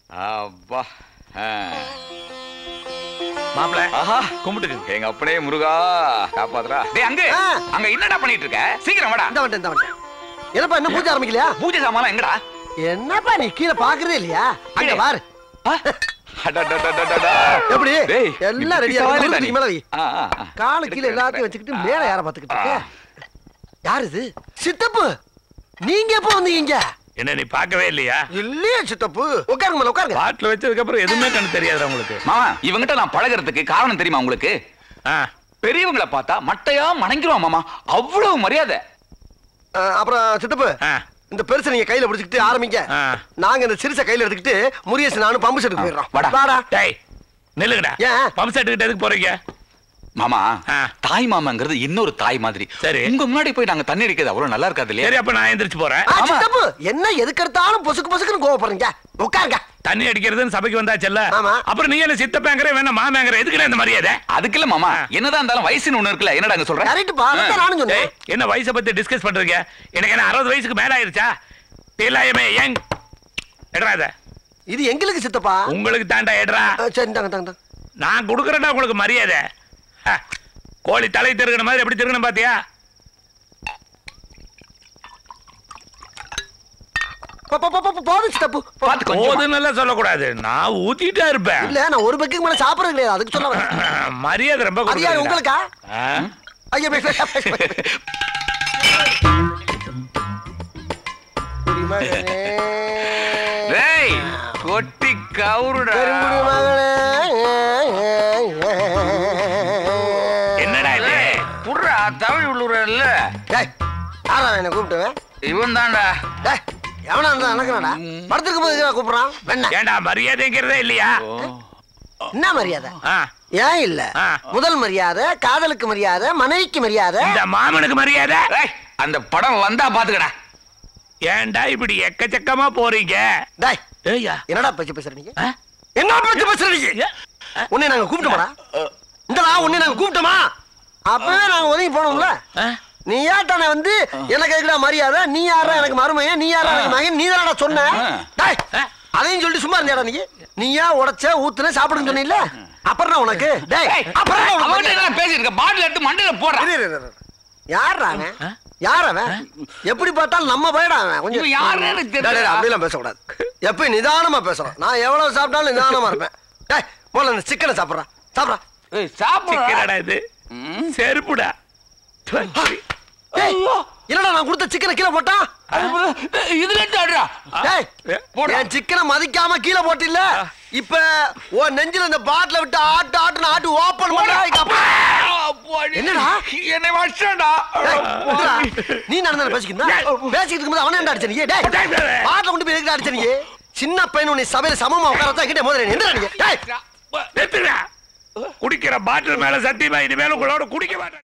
அப்பா ஆ. மாப்பிள ஆஹா கும்பிட்டுக்கு எங்க அப்பனே முருகா காப்பாத்துறா டேய் அங்க ஆ. அங்க என்னடா பண்ணிட்டு இருக்க சீக்கிரம் வாடா இந்த வந்துட்டேன் இந்த வந்துட்டேன் என்னப்பா இன்னும் பூஜை ஆரம்பிக்கலையா பூஜை சாமான் எங்கடா என்னப்பா நீ கீழே பாக்குறதே இல்லையா அங்க கீழே? பாரு ஆ? அடடடடடடா. எப்படி டேய், எல்லாம் இப்படி ரெடியா சவாரி இருக்கு தானே. மேல வை ஆ, ஆ, ஆ. காலு கீழே எடுக்கிறேன், எல்லாத்தையும் எடுக்கிறேன். வச்சுக்கிட்டு மேல யார பாத்துக்கிட்டு இருக்க யாரு இது சித்தப்பு நீங்க எப்ப வந்தீங்க என்ன நீ பார்க்கவே இல்லையா இல்லையே சித்தப்பு உட்காருங்க மேல உட்காருங்க பாட்டில் வச்சதுக்கு அப்புறம் எதுவுமே கண்ணு தெரியாது உங்களுக்கு மாமா இவங்கிட்ட நான் பழகுறதுக்கு காரணம் தெரியுமா உங்களுக்கு ஆ பெரியவங்கள பார்த்தா மட்டையா மணங்கிருவான் மாமா அவ்வளவு மரியாதை அஹ், அப்புறம் சித்தப்பு ஆ இந்த பெருசை நீங்க கையில பிடிச்சிக்கிட்டு ஆரம்பிங்க ஆ. நாங்க இந்த சிறுசை கையில எடுத்துக்கிட்டு முரியஸ் நானும் பம்பு செட்டுக்கு போயிடுறோம் வாடா. வாடா டேய் நில்லுங்கடா ஏன்? பம்ப் செட் கிட்ட எதுக்கு போறீங்க மாமா ஆ. தாய் மாமாங்கிறது இன்னொரு தாய் மாதிரி சரி. உங்க முன்னாடி போய் நாங்க தண்ணி அடிக்கிறது அவ்வளவு நல்லா இருக்காது இல்லையா சரி அப்ப நான் எந்திரிச்சு போறேன் ஆ, ஆமா. சித்தப்பு என்ன எதுக்கு எடுத்தாலும் பொசுக்கு பொசுக்குன்னு கோவப்படுறீங்க உட்காருங்க தண்ணி அடிக்கிறதுன்னு சபைக்கு வந்தாச்சல்ல ஆமா. அப்புறம் நீ என்ன சித்தப்பேங்கிற வேணா மாமேங்கிற எதுக்குடா இந்த மரியாதை அதுக்கு இல்ல மாமா என்னதான் இருந்தாலும் வயசுன்னு ஒண்ணு இருக்குல்ல என்னடா அங்க சொல்ற கரெக்ட் பா அதான் நானும் டேய் சொன்னேன் என்ன வயசை பத்தி டிஸ்கஸ் பண்றீங்க எனக்கு என்ன அறுபது வயசுக்கு மேல ஆயிருச்சா இல்லாயமே யங் எடுறா இத இது எங்களுக்கு சித்தப்பா உங்களுக்கு தாண்டா எடுறா அஹ், சரி தாங்க தாங்க நான் கொடுக்குறேன்டா உங்களுக்கு மரியாதை ஹ, கோழி தலை திருகின மாதிரி எப்படி திருகணும் பாத்தியா போதும் சித்தப்பு போ. பாத்து கொஞ்சம் போதுன்னு எல்லாம் சொல்லக்கூடாது நான் ஊத்திட்டே இருப்பேன் இல்ல நான் ஒரு பெக்குக்கு மேல சாப்பிடுறது கிடையாது அதுக்கு சொல்ல வரேன் மரியாதை ரொம்ப அது யாரு கொடுக்குறீங்கடா. உங்களுக்கா ஆ? ஐயா பே- பே- பே- பே- பே. குடிமகனே, டேய் கொட்டி கவுருடா பெருங்குடி மகளே. என்னடா இது புடுறா தமிழ் உள்ளூர்ல டேய், யாரா என்னை கூப்பிட்டுவேன் இவன் தான்டா டேய், எவனா இருந்தா எனக்குனடா படத்துக்கு போது எதுக்குடா கூப்பிடுறான் வெண்ண ஏண்டா மரியாதைங்கிறதே இல்லையா என்ன மரியாதை ஆ, ஏன் இல்ல ஆ. முதல் மரியாதை காதலுக்கு மரியாதை மனைவிக்கு மரியாதை இந்த மாமனுக்கு மரியாதை டேய், அந்த படம் வந்தா பாத்துக்கடா ஏன்டா இப்படி எக்கச்சக்கமா போறீங்க டேய் ஏய்யா என்னடா பேச்சு பேசுற நீங்க ஆ? என்ன பேச்சு பேசுற நீங்க ஏ, ஆ, உன்னை நாங்க கூப்பிட்டோமாடா இந்தடா உன்னை நாங்க கூப்பிட்டோமா அப்பவே நாங்க ஒதுங்கி போனோம்ல ஆ? நீ ஏட்டானே வந்து எனக்கு எதுக்குடா மரியாதை நீ யாரா எனக்கு மருமையன் நீ யாரா எனக்கு மகன் நீ தானடா சொன்ன ஆ. டேய், ஆ. அதையும் சொல்லிட்டு சும்மா இருந்தியாடா நீ நீயா உடைச்ச ஊத்துன சாப்பிடுன்னு சொன்னீல்ல அப்புறம் உனக்கு டேய் அப்புறம் உனக்கு அவன்கிட்ட மரியாதை? என்ன பேசிட்டு இருக்க பாட்டில் எடுத்து மண்டையில போடுறா இரு, இரு, இரு, இரு. யார்றா அவன் ஆ? யார் அவன் எப்படி பார்த்தாலும் நம்ம பயடா அவன் கொஞ்சம் இவன் யாருன்னு எனக்கு டேய், டேய், தெரியல. அப்படிலாம் பேசக்கூடாது எப்பயும் நிதானமா பேசுறோம் நான் எவ்வளவு சாப்பிட்டாலும் நிதானமா இருப்பேன் டேய் போல இந்த சிக்கனை சாப்பிட்றான் சாப்பிட்றான் ஏய், சாப்பிடுறா. சிக்கனடா இது ம். செருப்புடா டேய் என்னடா நான் கொடுத்த சிக்கனை கீழே போட்டான் ஏய், இதுல இருந்து ஆடுறா. டேய் போடுறா. என் சிக்கனை மதிக்காம கீழே போட்டில்ல இப்ப உன் நெஞ்சில இந்த பாட்டில விட்டு ஆட்டு ஆட்டுன்னு ஆட்டு ஓபன் பண்ணா இங்க அப்பா. அப்பாடி. என்னடா? என்னை வச்சிட்டான்டா. டேய், விட்றா. நீ நடந்த பேசிக்கிட்டு பேசிக்கிட்டு இருக்கும்போது அவனே என்ன அடிச்ச நீ டேய் பாட்டில கொண்டு போய் எதுக்கு அடிச்ச நீ சின்ன பையன் உன்னை சபையில சமமா உட்கார வச்சா கிட்டே மோதுற நீ என்ன நீ டேய் நிறுத்துடா. குடிக்கிற பாட்டில் மேல சத்தியமா இனிமேல் உங்களோட குடிக்க மாட்டேன்